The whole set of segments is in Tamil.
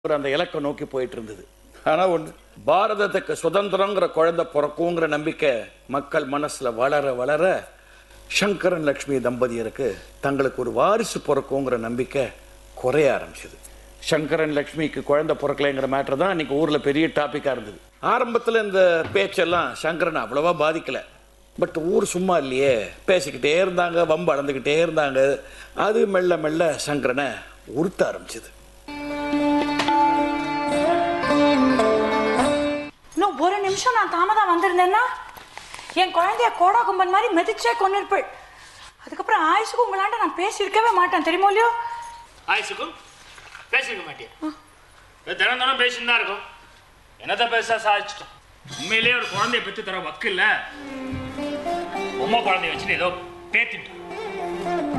ஒரு அந்த இலக்கை நோக்கி போயிட்டு இருந்தது ஆனா ஒண்ணு பாரதத்துக்கு சுதந்திரங்கிற குழந்தை பிறக்குங்கிற நம்பிக்கை மக்கள் மனசுல வளர வளர சங்கரன் லட்சுமி தம்பதியருக்கு தங்களுக்கு ஒரு வாரிசு பிறக்குங்கிற நம்பிக்கை குறைய ஆரம்பிச்சது சங்கரன் லட்சுமிக்கு குழந்தை பிறக்கலைங்கிற மேட்டர் தான் இன்னைக்கு ஊர்ல பெரிய டாபிக்கா இருந்தது ஆரம்பத்துல இந்த பேச்செல்லாம் சங்கரன் அவ்வளவா பாதிக்கல பட் ஊர் சும்மா இல்லையே பேசிக்கிட்டே இருந்தாங்க வம்பு அளந்துக்கிட்டே இருந்தாங்க அது மெல்ல மெல்ல சங்கரனை உறுத்த ஆரம்பிச்சது இன்னும் ஒரு நிமிஷம் நான் தாமதம் வந்திருந்தேன்னா என் குழந்தைய கோடா கும்பன் மாதிரி மிதிச்சே கொண்டிருப்பேள் அதுக்கப்புறம் ஆயுசுக்கு உங்களாண்ட நான் பேசியிருக்கவே மாட்டேன் தெரியுமோ இல்லையோ ஆயுசுக்கும் பேசிருக்க மாட்டேன் தினம் தினம் பேசிட்டு தான் இருக்கும் என்னத்த பேச சாதிச்சிட்டோம் உண்மையிலேயே ஒரு குழந்தைய பெற்று தர வக்கு இல்ல பொம்மை குழந்தைய வச்சுட்டு ஏதோ பேத்திட்டோம்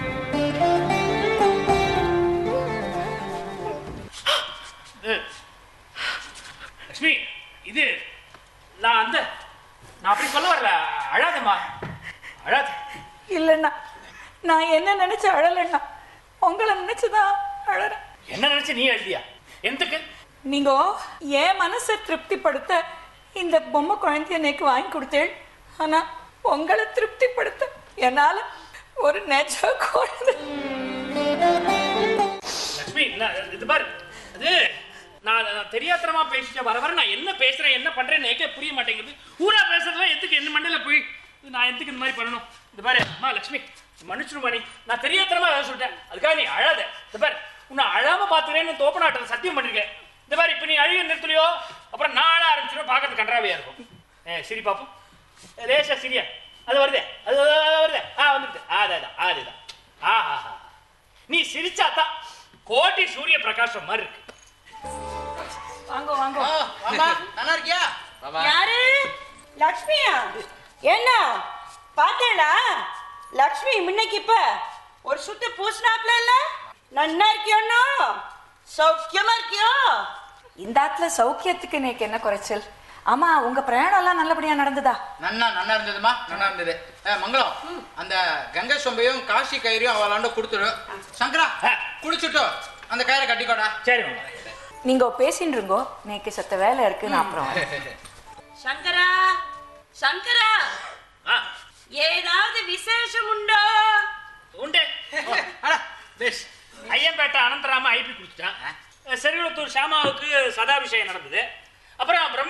இது, லக்ஷ்மி இது நான் அந்த நான் அப்படி சொல்ல வரல அழாதம்மா அழாத இல்லைண்ணா நான் என்ன நினைச்சு அழலைண்ணா உங்களை நினைச்சுதான் அழறேன் என்ன நினைச்சு நீ எழுதியா எந்தக்கு நீங்க என் மனசை திருப்திப்படுத்த இந்த பொம்மை குழந்தைய எனக்கு வாங்கி கொடுத்தேள் ஆனா உங்களை திருப்திப்படுத்த என்னால ஒரு நெஜ குழந்தை லட்சுமி நான் இது பாரு அது நான் நான் தெரியாத்தனமா பேசிட்டேன் வர வர நான் என்ன பேசுறேன் என்ன பண்றேன்னு எனக்கே புரிய மாட்டேங்குது ஊரா பேசுறதுலாம் எதுக்கு என்ன மண்டையில போய் இது நான் எதுக்கு இந்த மாதிரி பண்ணணும் இது பாரு அம்மா லட்சுமி மன்னிச்சிருமா நீ நான் தெரியாத்தனமா ஏதாவது சொல்லிட்டேன் அதுக்காக நீ அழாத இது பாரு உன்னை அழாம பாத்துக்கிறேன்னு தோப்பநாட்டில் சத்தியம் பண்ணிருக்கேன் இந்த பாரு இப்ப நீ அழுக நிறுத்தலையோ அப்புறம் நான் அழ ஆரம்பிச்சிடும் பார்க்கறது கன்றாவியா இருக்கும் ஏ சரி பாப்போம் ஏ, லேசா சிரியா அது வருதே அது அது, அது வருதே ஆ வந்துட்டு அதுதான் அதுதான் ஆஹா நீ சிரிச்சாதான் கோட்டி சூரிய பிரகாசம் மாதிரி இருக்கு வாங்க வாங்க வாமா நல்லா இருக்கியா யாரு லக்ஷ்மியா என்ன பார்த்தேடா லக்ஷ்மி முன்னைக்கு இப்ப ஒரு சுத்து பூசினாப்ல இல்ல நன்னா இருக்கியோண்ணோ சௌக்கியமா இருக்கியோ இந்த ஆத்துல சௌக்கியத்துக்கு எனக்கு என்ன குறைச்சல் ஆமா உங்க பிரயாணம் எல்லாம் நல்லபடியா நடந்ததா நன்னா நன்னா இருந்ததுமா நன்னா இருந்தது ஏ மங்களம் அந்த கங்கை சொம்பையும் காசி கயிறையும் அவளாண்ட கொடுத்துடு சங்கரா ஆ. குடிச்சுட்டு அந்த கயிறை கட்டிக்கோடா சரி மாமா. நீங்க பேசிட்டு இருங்கோ எனக்கு சத்த வேலை இருக்கு நான் அப்புறம் வரேன். சங்கரா சங்கரா ஆ ஏதாவது விசேஷம் உண்டோ உண்டு பெஸ் ஐயம்பேட்டை அனந்தராம ஐபி கொடுத்துட்டான் செருகுளத்தூர் ஷாமாவுக்கு சதாபிஷேகம் நடந்தது அப்புறம் பிரம்ம